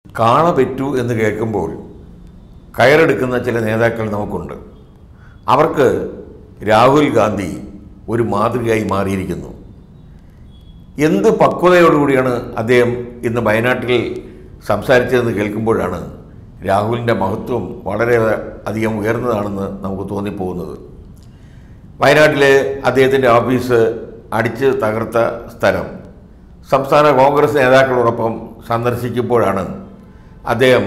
കാള പെറ്റു എന്ന് കേൾക്കുമ്പോൾ കയറെടുക്കുന്ന ചില നേതാക്കൾ നമുക്കുണ്ട് അവർക്ക് രാഹുൽ ഗാന്ധി ഒരു മാതൃകയായി മാറിയിരിക്കുന്നു എന്ത് പക്വതയോടുകൂടിയാണ് അദ്ദേഹം ഇന്ന് വയനാട്ടിൽ സംസാരിച്ചതെന്ന് കേൾക്കുമ്പോഴാണ് രാഹുലിൻ്റെ മഹത്വം വളരെ അധികം ഉയർന്നതാണെന്ന് നമുക്ക് തോന്നിപ്പോകുന്നത് വയനാട്ടിലെ അദ്ദേഹത്തിൻ്റെ ഓഫീസ് അടിച്ച് തകർത്ത സ്ഥലം സംസ്ഥാന കോൺഗ്രസ് നേതാക്കളോടൊപ്പം സന്ദർശിക്കുമ്പോഴാണ് അദ്ദേഹം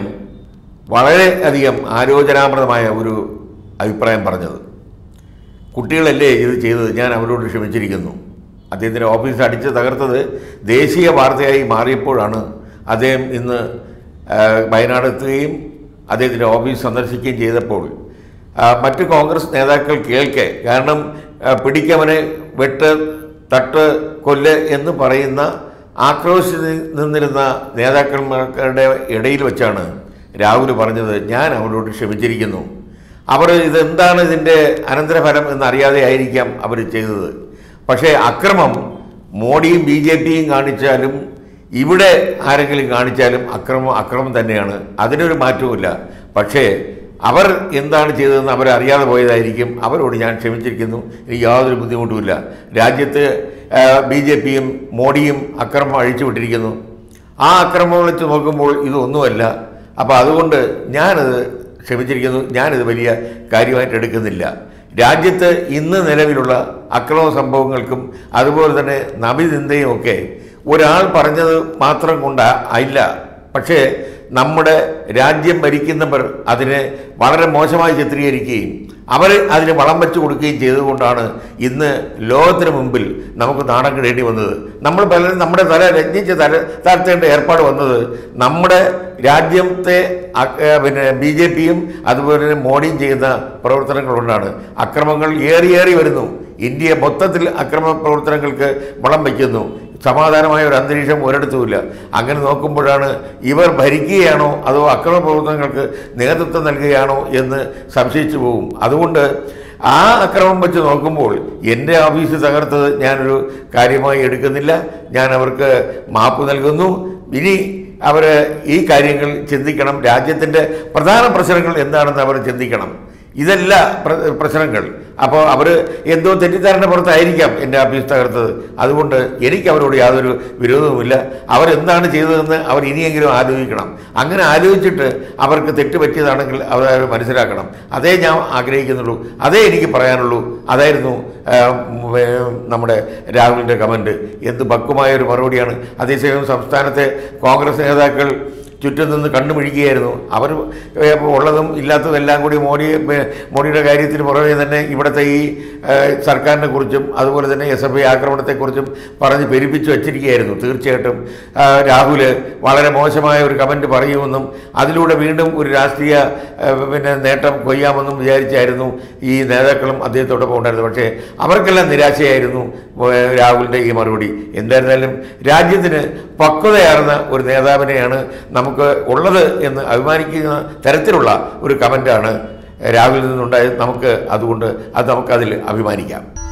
വളരെ അധികം ആലോചനാമൃതമായ ഒരു അഭിപ്രായം പറഞ്ഞത് കുട്ടികളല്ലേ ഇത് ചെയ്തത് ഞാൻ അവരോട് ക്ഷമിച്ചിരിക്കുന്നു അദ്ദേഹത്തിൻ്റെ ഓഫീസ് അടിച്ച് തകർത്തത് ദേശീയ വാർത്തയായി മാറിയപ്പോഴാണ് അദ്ദേഹം ഇന്ന് ആ, വയനാട് എത്തുകയും അദ്ദേഹത്തിൻ്റെ ഓഫീസ് സന്ദർശിക്കുകയും ചെയ്തപ്പോൾ ആ, മറ്റ് കോൺഗ്രസ് നേതാക്കൾ കേൾക്കെ കാരണം ആ, പിടിക്കവനെ വെട്ട് തട്ട് കൊല്ല് എന്ന് പറയുന്ന ആക്രോശിച്ച് നിന്നിരുന്ന നേതാക്കന്മാരുടെ ഇടയിൽ വെച്ചാണ് രാഹുൽ പറഞ്ഞത് ഞാൻ അവരോട് ക്ഷമിച്ചിരിക്കുന്നു അവർ ഇതെന്താണ് ഇതിൻ്റെ അനന്തരഫലം എന്നറിയാതെ ആയിരിക്കാം അവർ ചെയ്തത് പക്ഷേ അക്രമം മോഡിയും ബി ജെ പിയും കാണിച്ചാലും ഇവിടെ ആരെങ്കിലും കാണിച്ചാലും അക്രമം അക്രമം തന്നെയാണ് അതിനൊരു മാറ്റവുമില്ല പക്ഷേ അവർ എന്താണ് ചെയ്തതെന്ന് അവരറിയാതെ പോയതായിരിക്കും അവരോട് ഞാൻ ക്ഷമിച്ചിരിക്കുന്നു എനിക്ക് യാതൊരു ബുദ്ധിമുട്ടുമില്ല രാജ്യത്ത് ബി ജെ പിയും മോഡിയും അക്രമം അഴിച്ചുവിട്ടിരിക്കുന്നു ആ അക്രമം വെച്ച് നോക്കുമ്പോൾ ഇതൊന്നുമല്ല അപ്പോൾ അതുകൊണ്ട് ഞാനത് ക്ഷമിച്ചിരിക്കുന്നു ഞാനിത് വലിയ കാര്യമായിട്ട് എടുക്കുന്നില്ല രാജ്യത്ത് ഇന്ന് നിലവിലുള്ള അക്രമ സംഭവങ്ങൾക്കും അതുപോലെ തന്നെ നബിനിന്ദയും ഒക്കെ ഒരാൾ പറഞ്ഞത് മാത്രം കൊണ്ട് അല്ല പക്ഷേ നമ്മുടെ രാജ്യം ഭരിക്കുന്നവർ അതിനെ വളരെ മോശമായി ചിത്രീകരിക്കുകയും അവർ അതിന് വളം വെച്ച് കൊടുക്കുകയും ചെയ്തുകൊണ്ടാണ് ഇന്ന് ലോകത്തിന് മുമ്പിൽ നമുക്ക് നാണം കിടേണ്ടി വന്നത് നമ്മൾ പലരും നമ്മുടെ തല രഞ്ജിച്ച് തല താഴ്ത്തേണ്ട ഏർപ്പാട് വന്നത് നമ്മുടെ രാജ്യത്തെ അ- ഏ, പിന്നെ ബി ജെ പിയും അതുപോലെ തന്നെ മോഡിയും ചെയ്യുന്ന പ്രവർത്തനങ്ങൾ കൊണ്ടാണ് അക്രമങ്ങൾ ഏറിയേറി വരുന്നു ഇന്ത്യ മൊത്തത്തിൽ അക്രമ പ്രവർത്തനങ്ങൾക്ക് വളം വയ്ക്കുന്നു സമാധാനമായ ഒരു അന്തരീക്ഷം ഒരിടത്തുമില്ല അങ്ങനെ നോക്കുമ്പോഴാണ് ഇവർ ഭരിക്കുകയാണോ അതോ അക്രമ പ്രവർത്തനങ്ങൾക്ക് നേതൃത്വം നൽകുകയാണോ എന്ന് സംശയിച്ചു പോകും അതുകൊണ്ട് ആ അക്രമം വെച്ച് നോക്കുമ്പോൾ എൻ്റെ ഓഫീസ് തകർത്തത് ഞാനൊരു കാര്യമായി എടുക്കുന്നില്ല ഞാൻ അവർക്ക് മാപ്പ് നൽകുന്നു ഇനി അവർ ഈ കാര്യങ്ങൾ ചിന്തിക്കണം രാജ്യത്തിൻ്റെ പ്രധാന പ്രശ്നങ്ങൾ എന്താണെന്ന് അവർ ചിന്തിക്കണം ഇതല്ല പ്ര- പ്രശ്നങ്ങൾ അപ്പോൾ അവർ എന്തോ തെറ്റിദ്ധാരണ പുറത്തായിരിക്കാം എൻ്റെ ഓഫീസ് തകർത്തത് അതുകൊണ്ട് എനിക്ക് അവരോട് യാതൊരു വിരോധവുമില്ല അവരെന്താണ് ചെയ്തതെന്ന് അവർ ഇനിയെങ്കിലും ആലോചിക്കണം അങ്ങനെ ആലോചിച്ചിട്ട് അവർക്ക് തെറ്റ് പറ്റിയതാണെങ്കിൽ അവർ മനസ്സിലാക്കണം അതേ ഞാൻ ആഗ്രഹിക്കുന്നുള്ളൂ അതേ എനിക്ക് പറയാനുള്ളൂ അതായിരുന്നു ആ, ഉം, ഏ, നമ്മുടെ രാഹുലിൻ്റെ കമൻറ്റ് എന്ത് ഭക്കുമായ ഒരു മറുപടിയാണ് അതേസമയം സംസ്ഥാനത്തെ കോൺഗ്രസ് നേതാക്കൾ ചുറ്റും നിന്ന് കണ്ണുമിഴിക്കുകയായിരുന്നു അവർ ഏഹ്, ഉള്ളതും ഇല്ലാത്തതും എല്ലാം കൂടി മോഡി ഏഹ്, മോഡിയുടെ കാര്യത്തിന് പുറമെ തന്നെ ഇവിടുത്തെ ഈ ഏഹ്, സർക്കാരിനെ കുറിച്ചും അതുപോലെ തന്നെ എസ് എഫ് ഐ ആക്രമണത്തെക്കുറിച്ചും പറഞ്ഞ് പെരുപ്പിച്ച് വച്ചിരിക്കുകയായിരുന്നു തീർച്ചയായിട്ടും ആ, രാഹുൽ വളരെ മോശമായ ഒരു കമൻറ്റ് പറയുമെന്നും അതിലൂടെ വീണ്ടും ഒരു രാഷ്ട്രീയ ഏഹ്, പിന്നെ നേട്ടം കൊയ്യാമെന്നും വിചാരിച്ചായിരുന്നു ഈ നേതാക്കളും അദ്ദേഹത്തോടൊപ്പം ഉണ്ടായിരുന്നത് പക്ഷേ അവർക്കെല്ലാം നിരാശയായിരുന്നു ഏഹ്, രാഹുലിൻ്റെ ഈ മറുപടി എന്തായിരുന്നാലും രാജ്യത്തിന് പക്വതയാർന്ന ഒരു നേതാവിനെയാണ് നമുക്ക് ഉള്ളത് എന്ന് അഭിമാനിക്കുന്ന തരത്തിലുള്ള ഒരു കമൻ്റാണ് രാഹുലിൽ നിന്നുണ്ടായത് നമുക്ക് അതുകൊണ്ട് അത് നമുക്കതിൽ അഭിമാനിക്കാം